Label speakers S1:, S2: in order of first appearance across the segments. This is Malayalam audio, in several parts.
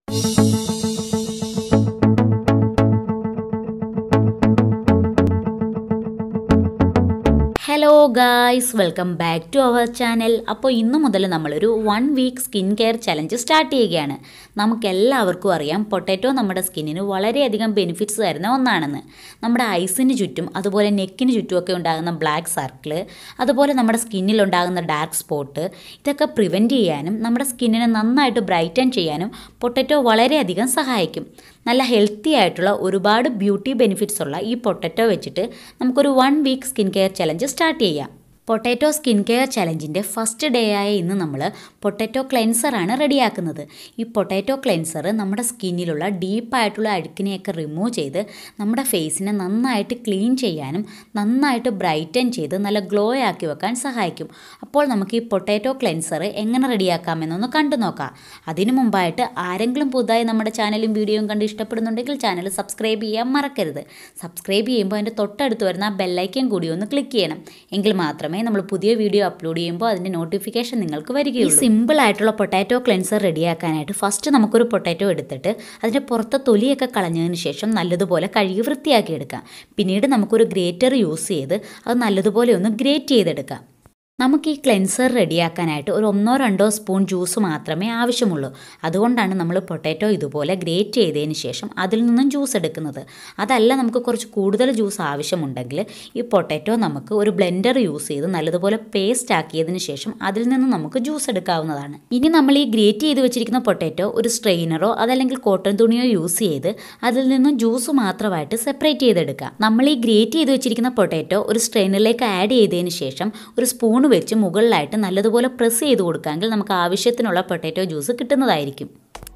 S1: hello guys welcome back to our channel അപ്പോൾ ഇന്ന് മുതൽ നമ്മളൊരു one week skin care challenge start ചെയ്യുകയാണ് നമുക്കെല്ലാവർക്കും അറിയാം പൊട്ടാറ്റോ നമ്മുടെ സ്കിന്നിന് വളരെയധികം ബെനിഫിറ്റ്സ് തരുന്ന ഒന്നാണെന്ന് നമ്മുടെ ഐസിന് ചുറ്റും അതുപോലെ നെക്കിന് ചുറ്റുമൊക്കെ ഉണ്ടാകുന്ന ബ്ലാക്ക് സർക്കിള് അതുപോലെ നമ്മുടെ സ്കിന്നിൽ ഉണ്ടാകുന്ന ഡാർക്ക് സ്പോട്ട് ഇതൊക്കെ പ്രിവെൻറ്റ് ചെയ്യാനും നമ്മുടെ സ്കിന്നിനെ നന്നായിട്ട് ബ്രൈറ്റൻ ചെയ്യാനും പൊട്ടാറ്റോ വളരെയധികം സഹായിക്കും നല്ല ഹെൽത്തി ആയിട്ടുള്ള ഒരുപാട് ബ്യൂട്ടി ബെനിഫിറ്റ്സ് ഉള്ള ഈ പൊട്ടറ്റോ വെച്ചിട്ട് നമുക്കൊരു one week skin care challenge start ചെയ്യാം പൊട്ടാറ്റോ സ്കിൻ കെയർ ചലഞ്ചിൻ്റെ ഫസ്റ്റ് ഡേ ആയ ഇന്ന് നമ്മൾ പൊട്ടാറ്റോ ക്ലെൻസറാണ് റെഡിയാക്കുന്നത് ഈ പൊട്ടാറ്റോ ക്ലെൻസർ നമ്മുടെ സ്കിന്നിലുള്ള ഡീപ്പായിട്ടുള്ള അഴുക്കിനെയൊക്കെ റിമൂവ് ചെയ്ത് നമ്മുടെ ഫേസിനെ നന്നായിട്ട് ക്ലീൻ ചെയ്യാനും നന്നായിട്ട് ബ്രൈറ്റൻ ചെയ്ത് നല്ല ഗ്ലോ ആക്കി വെക്കാൻ സഹായിക്കും അപ്പോൾ നമുക്ക് ഈ പൊട്ടാറ്റോ ക്ലെൻസർ എങ്ങനെ റെഡിയാക്കാമെന്നൊന്ന് കണ്ടു നോക്കാം അതിനു മുമ്പായിട്ട് ആരെങ്കിലും പുതുതായി നമ്മുടെ ചാനലും വീഡിയോയും കണ്ട് ഇഷ്ടപ്പെടുന്നുണ്ടെങ്കിൽ ചാനൽ സബ്സ്ക്രൈബ് ചെയ്യാൻ മറക്കരുത് സബ്സ്ക്രൈബ് ചെയ്യുമ്പോൾ അതിൻ്റെ തൊട്ടടുത്ത് വരുന്ന ആ ബെല്ലൈക്കൻ കൂടി ഒന്ന് ക്ലിക്ക് ചെയ്യണം എങ്കിൽ മാത്രമേ നമ്മൾ പുതിയ വീഡിയോ അപ്ലോഡ് ചെയ്യുമ്പോൾ അതിൻ്റെ നോട്ടിഫിക്കേഷൻ നിങ്ങൾക്ക് വരികയുള്ളൂ ഈ സിമ്പിൾ ആയിട്ടുള്ള പൊട്ടാറ്റോ ക്ലെൻസർ റെഡിയാക്കാനായിട്ട് ഫസ്റ്റ് നമുക്കൊരു പൊട്ടാറ്റോ എടുത്തിട്ട് അതിൻ്റെ പുറത്തെ തൊലിയൊക്കെ കളഞ്ഞതിന് ശേഷം നല്ലതുപോലെ കഴുകി വൃത്തിയാക്കി എടുക്കാം പിന്നീട് നമുക്കൊരു ഗ്രേറ്റർ യൂസ് ചെയ്ത് അത് നല്ലതുപോലെ ഒന്ന് ഗ്രേറ്റ് ചെയ്തെടുക്കാം നമുക്ക് ഈ ക്ലെൻസർ റെഡിയാക്കാനായിട്ട് ഒരു ഒന്നോ രണ്ടോ സ്പൂൺ ജ്യൂസ് മാത്രമേ ആവശ്യമുള്ളൂ അതുകൊണ്ടാണ് നമ്മൾ പൊട്ടാറ്റോ ഇതുപോലെ ഗ്രേറ്റ് ചെയ്തതിന് ശേഷം അതിൽ നിന്നും ജ്യൂസ് എടുക്കുന്നത് അതല്ല നമുക്ക് കുറച്ച് കൂടുതൽ ജ്യൂസ് ആവശ്യമുണ്ടെങ്കിൽ ഈ പൊട്ടാറ്റോ നമുക്ക് ഒരു ബ്ലെൻഡർ യൂസ് ചെയ്ത് നല്ലതുപോലെ പേസ്റ്റ് ആക്കിയതിന് ശേഷം അതിൽ നിന്നും നമുക്ക് ജ്യൂസ് എടുക്കാവുന്നതാണ് ഇനി നമ്മൾ ഈ ഗ്രേറ്റ് ചെയ്ത് വെച്ചിരിക്കുന്ന പൊട്ടാറ്റോ ഒരു സ്ട്രെയിനറോ അതല്ലെങ്കിൽ കോട്ടൺ തുണിയോ യൂസ് ചെയ്ത് അതിൽ നിന്നും ജ്യൂസ് മാത്രമായിട്ട് സെപ്പറേറ്റ് ചെയ്തെടുക്കാം നമ്മൾ ഈ ഗ്രേറ്റ് ചെയ്ത് വെച്ചിരിക്കുന്ന പൊട്ടാറ്റോ ഒരു സ്ട്രെയിനറിലേക്ക് ആഡ് ചെയ്തതിന് ശേഷം ഒരു സ്പൂൺ വെച്ച് മുകളിലായിട്ട് നല്ലതുപോലെ പ്രസ് ചെയ്ത് കൊടുക്കാമെങ്കിൽ നമുക്ക് ആവശ്യത്തിനുള്ള പൊട്ടാറ്റോ ജ്യൂസ് കിട്ടുന്നതായിരിക്കും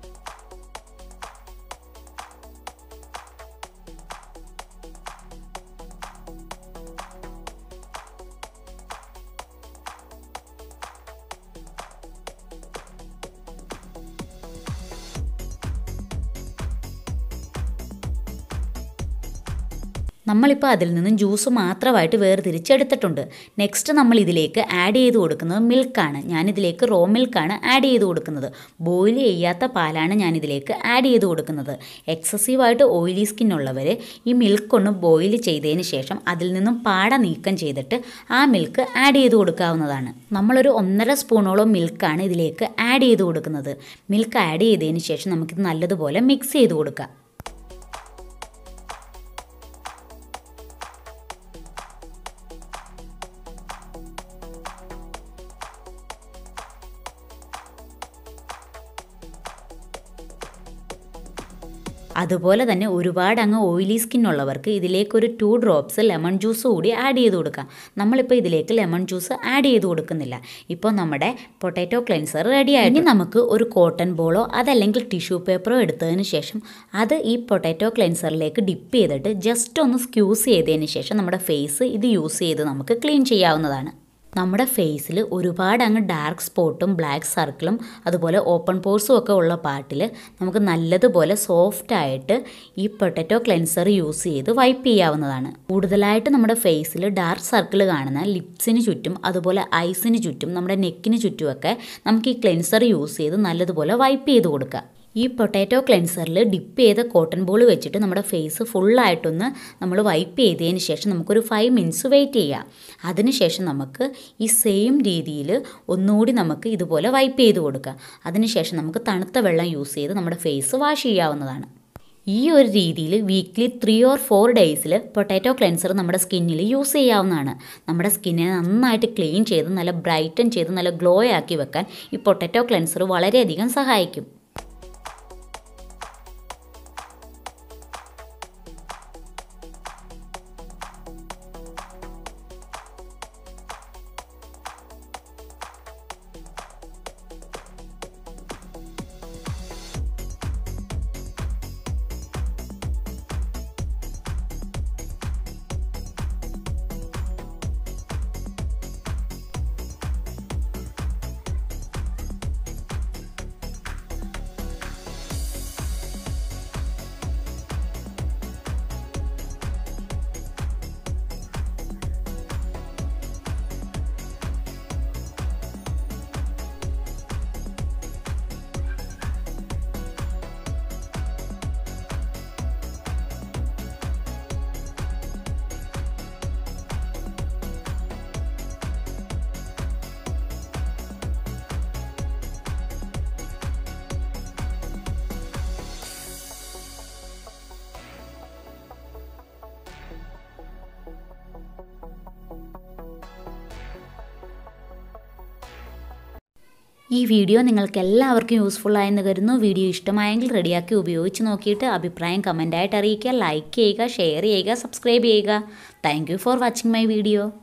S1: നമ്മളിപ്പോൾ അതിൽ നിന്നും ജ്യൂസ് മാത്രമായിട്ട് വേർതിരിച്ചെടുത്തിട്ടുണ്ട് നെക്സ്റ്റ് നമ്മൾ ഇതിലേക്ക് ആഡ് ചെയ്ത് കൊടുക്കുന്നത് മിൽക്കാണ് ഞാനിതിലേക്ക് റോ മിൽക്കാണ് ആഡ് ചെയ്ത് കൊടുക്കുന്നത് ബോയിൽ ചെയ്യാത്ത പാലാണ് ഞാനിതിലേക്ക് ആഡ് ചെയ്ത് കൊടുക്കുന്നത് എക്സസീവായിട്ട് ഓയിലി സ്കിൻ ഉള്ളവർ ഈ മിൽക്ക് ഒന്ന് ബോയിൽ ചെയ്തതിന് ശേഷം അതിൽ നിന്നും പാട നീക്കം ചെയ്തിട്ട് ആ മിൽക്ക് ആഡ് ചെയ്ത് കൊടുക്കാവുന്നതാണ് നമ്മളൊരു ഒന്നര സ്പൂണോളം മിൽക്കാണ് ഇതിലേക്ക് ആഡ് ചെയ്ത് കൊടുക്കുന്നത് മിൽക്ക് ആഡ് ചെയ്തതിന് ശേഷം നമുക്കിത് നല്ലതുപോലെ മിക്സ് ചെയ്ത് കൊടുക്കാം അതുപോലെ തന്നെ ഒരുപാട് അങ്ങ് ഓയിലി സ്കിൻ ഉള്ളവർക്ക് ഇതിലേക്ക് ഒരു ടു ഡ്രോപ്സ് ലെമൺ ജ്യൂസ് കൂടി ആഡ് ചെയ്ത് കൊടുക്കാം നമ്മളിപ്പോൾ ഇതിലേക്ക് ലെമൺ ജ്യൂസ് ആഡ് ചെയ്ത് കൊടുക്കുന്നില്ല ഇപ്പോൾ നമ്മുടെ പൊട്ടാറ്റോ ക്ലെൻസർ റെഡി ആയി ഇനി നമുക്ക് ഒരു കോട്ടൺ ബോളോ അതല്ലെങ്കിൽ ടിഷ്യൂ പേപ്പറോ എടുത്തതിന് ശേഷം അത് ഈ പൊട്ടാറ്റോ ക്ലെൻസറിലേക്ക് ഡിപ്പ് ചെയ്തിട്ട് ജസ്റ്റ് ഒന്ന് സ്ക്യൂസ് ചെയ്തതിന് ശേഷം നമ്മുടെ ഫേസ് ഇത് യൂസ് ചെയ്ത് നമുക്ക് ക്ലീൻ ചെയ്യാവുന്നതാണ് നമ്മുടെ ഫേസിൽ ഒരുപാട് അങ്ങ് ഡാർക്ക് സ്പോട്ടും ബ്ലാക്ക് സർക്കിളും അതുപോലെ ഓപ്പൺ പോർസും ഒക്കെ ഉള്ള പാർട്ടിൽ നമുക്ക് നല്ലതുപോലെ സോഫ്റ്റ് ആയിട്ട് ഈ പൊട്ടറ്റോ ക്ലെൻസർ യൂസ് ചെയ്ത് വൈപ്പ് ചെയ്യാവുന്നതാണ് കൂടുതലായിട്ട് നമ്മുടെ ഫേസിൽ ഡാർക്ക് സർക്കിൾ കാണുന്ന ലിപ്സിന് ചുറ്റും അതുപോലെ ഐസിന് ചുറ്റും നമ്മുടെ നെക്കിന് ചുറ്റുമൊക്കെ നമുക്ക് ഈ ക്ലെൻസർ യൂസ് ചെയ്ത് നല്ലതുപോലെ വൈപ്പ് ചെയ്ത് കൊടുക്കാം ഈ പൊട്ടാറ്റോ ക്ലെൻസറിൽ ഡിപ്പ് ചെയ്ത കോട്ടൺ ബോൾ വെച്ചിട്ട് നമ്മുടെ ഫേസ് ഫുള്ളായിട്ടൊന്ന് നമ്മൾ വൈപ്പ് ചെയ്തതിന് ശേഷം നമുക്കൊരു ഫൈവ് മിനിറ്റ്സ് വെയിറ്റ് ചെയ്യാം അതിനുശേഷം നമുക്ക് ഈ സെയിം രീതിയിൽ ഒന്നുകൂടി നമുക്ക് ഇതുപോലെ വൈപ്പ് ചെയ്ത് കൊടുക്കാം അതിനുശേഷം നമുക്ക് തണുത്ത വെള്ളം യൂസ് ചെയ്ത് നമ്മുടെ ഫേസ് വാഷ് ചെയ്യാവുന്നതാണ് ഈ ഒരു രീതിയിൽ വീക്ക്ലി ത്രീ ഓർ ഫോർ ഡേയ്സിൽ പൊട്ടാറ്റോ ക്ലെൻസർ നമ്മുടെ സ്കിന്നിൽ യൂസ് ചെയ്യാവുന്നതാണ് നമ്മുടെ സ്കിന്നിനെ നന്നായിട്ട് ക്ലീൻ ചെയ്ത് നല്ല ബ്രൈറ്റൻ ചെയ്ത് നല്ല ഗ്ലോ ആക്കി വെക്കാൻ ഈ പൊട്ടാറ്റോ ക്ലെൻസർ വളരെയധികം സഹായിക്കും ഈ വീഡിയോ നിങ്ങൾക്ക് എല്ലാവർക്കും യൂസ്ഫുൾ ആയെന്ന് കരുതുന്നു വീഡിയോ ഇഷ്ടമായെങ്കിൽ റെഡിയാക്കി ഉപയോഗിച്ച് നോക്കിയിട്ട് അഭിപ്രായം കമൻ്റായിട്ട് അറിയിക്കുക ലൈക്ക് ചെയ്യുക ഷെയർ ചെയ്യുക സബ്സ്ക്രൈബ് ചെയ്യുക thank for watching my video